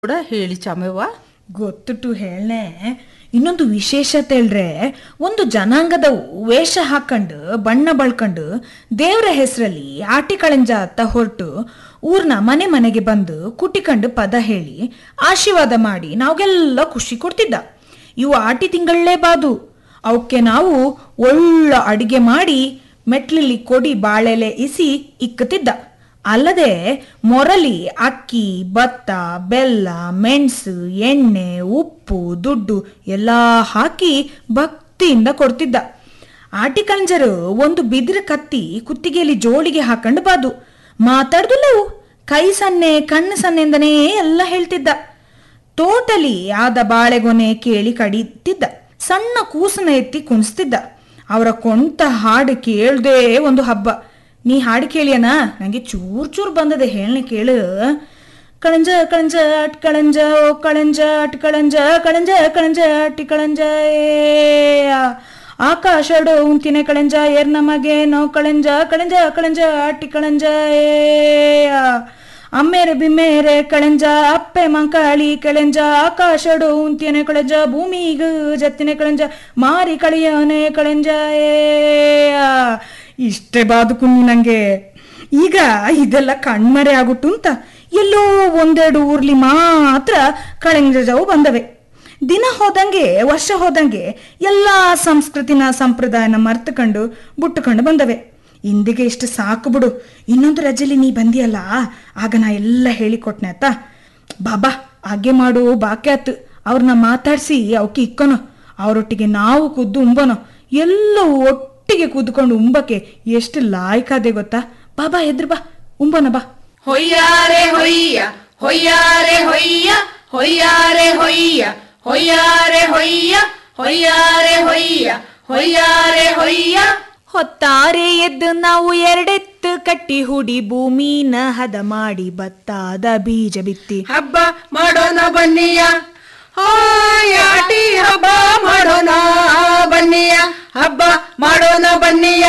ಕೂಡ ಹೇಳಿ ಚಾಮವ್ವ ಗೊತ್ತುಟು ಹೇಳನೆ ಇನ್ನೊಂದು ವಿಶೇಷತೆ ಹೇಳ್ರೆ ಒಂದು ಜನಾಂಗದ ವೇಷ ಹಾಕೊಂಡು ಬಣ್ಣ ಬಳ್ಕೊಂಡು ದೇವರ ಹೆಸರಲ್ಲಿ ಆಟಿ ಕಳಂಜ ಅತ್ತ ಹೊರಟು ಊರ್ನ ಮನೆ ಮನೆಗೆ ಬಂದು ಕುಟ್ಟಿಕೊಂಡು ಪದ ಹೇಳಿ ಆಶೀರ್ವಾದ ಮಾಡಿ ನಾವ್ಗೆಲ್ಲ ಖುಷಿ ಕೊಡ್ತಿದ್ದ ಇವು ಆಟಿ ತಿಂಗಳೇ ಬಾದು ಅವಕ್ಕೆ ನಾವು ಒಳ್ಳ ಅಡಿಗೆ ಮಾಡಿ ಮೆಟ್ಲಲ್ಲಿ ಕೊಡಿ ಬಾಳೆಲೆ ಇಸಿ ಇಕ್ಕತಿದ್ದ ಅಲ್ಲದೆ ಮೊರಲಿ ಅಕ್ಕಿ ಭತ್ತ ಬೆಲ್ಲ ಮೆಣಸು ಎಣ್ಣೆ ಉಪ್ಪು ದುಡ್ಡು ಎಲ್ಲ ಹಾಕಿ ಭಕ್ತಿಯಿಂದ ಕೊಡ್ತಿದ್ದ ಆಟಿಕಂಜರು ಒಂದು ಬಿದಿರು ಕತ್ತಿ ಕುತ್ತಿಗೆಯಲ್ಲಿ ಜೋಳಿಗೆ ಹಾಕೊಂಡು ಬಾದು ಮಾತಾಡ್ದುಲ್ಲವು ಕೈ ಸನ್ನೆ ಕಣ್ಣು ಸನ್ನೆಂದನೇ ಎಲ್ಲ ಹೇಳ್ತಿದ್ದ ತೋಟಲಿ ಆದ ಬಾಳೆಗೊನೆ ಕೇಳಿ ಕಡಿತಿದ್ದ ಸಣ್ಣ ಕೂಸನ ಎತ್ತಿ ಕುಣಿಸ್ತಿದ್ದ ಅವರ ಕೊಂತ ಹಾಡು ಕೇಳ್ದೇ ಒಂದು ಹಬ್ಬ ನೀ ಹಾಡು ಕೇಳಿಯನ ನಂಗೆ ಚೂರ್ ಚೂರ್ ಬಂದದೆ ಹೇಳನೆ ಕೇಳು ಕಳಂಜ ಕಳಂಜ ಅಟ್ ಕಳಂಜ ಓ ಕಳಂಜ ಅಟ್ ಕಳಂಜ ಕಳಂಜ ಕಳಂಜ ಅಟ್ಟಿ ಕಳಂಜ ಏ ಆಕಾಶಡು ಉಂತಿನ ಕಳಂಜ ಏರ್ ನಮಗೆ ನೋ ಕಳಂಜ ಕಳಂಜ ಕಳಂಜ ಅಟ್ಟಿ ಕಳಂಜ ಏ ಅಮ್ಮೇರೆ ಬಿಮ್ಮೇರೆ ಕಳಂಜ ಅಪ್ಪೆ ಮಂಕಾಳಿ ಕಳಂಜ ಆಕಾಶಡು ಉಂತಿಯನೆ ಕಳಂಜ ಭೂಮಿಗ ಜತ್ತಿನ ಕಳಂಜ ಮಾರಿ ಕಳಿಯನೆ ಕಳಂಜ ಏ ಇಷ್ಟೇ ಬಾದು ಕುನ್ನಿ ನಂಗೆ ಈಗ ಇದೆಲ್ಲ ಕಣ್ಮರೆ ಆಗುಟ್ಟು ಅಂತ ಎಲ್ಲೋ ಒಂದೆರಡು ಊರ್ಲಿ ಮಾತ್ರ ಕಳಂಜವು ಬಂದವೆ ದಿನ ಹೋದಂಗೆ ವರ್ಷ ಹೋದಂಗೆ ಎಲ್ಲ ಸಂಸ್ಕೃತಿನ ಸಂಪ್ರದಾಯನ ಮರ್ತಕೊಂಡು ಬುಟ್ಟುಕೊಂಡು ಬಂದವೆ ಇಂದಿಗೆ ಇಷ್ಟು ಸಾಕು ಬಿಡು ಇನ್ನೊಂದು ರಜೆಲಿ ನೀ ಬಂದಿಯಲ್ಲ ಆಗ ನಾ ಎಲ್ಲ ಹೇಳಿಕೊಟ್ನೆ ಆತ ಬಾಬಾ ಹಾಗೆ ಮಾಡು ಬಾಕೆ ಆತು ಅವ್ರನ್ನ ಮಾತಾಡಿಸಿ ಅವಕ್ಕೆ ಇಕ್ಕೋನು ಅವರೊಟ್ಟಿಗೆ ನಾವು ಖುದ್ದು ಉಂಬೋನೋ ಎಲ್ಲವೂ ಒಟ್ಟಿಗೆ ಕೂತ್ಕೊಂಡು ಉಂಬಕ್ಕೆ ಎಷ್ಟು ಲಾಯ್ಕಾದೆ ಗೊತ್ತಾ ಬಾಬಾ ಎದ್ರು ಬಾ ಉಂಬೋನ ಬಾ ಹೊಯ್ಯಾರೆ ಹೊಯ್ಯ ಹೊಯ್ಯಾರೆ ಹೊಯ್ಯ ಹೊಯ್ಯಾರೆ ಹೊಯ್ಯ ಹೊಯ್ಯಾರೆ ಹೊಯ್ಯ ಹೊಯ್ಯಾರೆ ಹೊಯ್ಯ ಹೊಯ್ಯಾರೆ ಹೊಯ್ಯ ಹೊತ್ತಾರೆ ಎದ್ದು ನಾವು ಎರಡೆತ್ತು ಕಟ್ಟಿ ಹುಡಿ ಭೂಮಿನ ಹದ ಮಾಡಿ ಭತ್ತಾದ ಬೀಜ ಬಿತ್ತಿ ಹಬ್ಬ ಮಾಡೋಣ ಬನ್ನಿಯ ಹಾಯಾಟಿ ಹಬ್ಬ ಮಾಡೋಣ ಬನ್ನಿಯ ಹಬ್ಬ ಮಾಡೋಣ ಬನ್ನಿಯ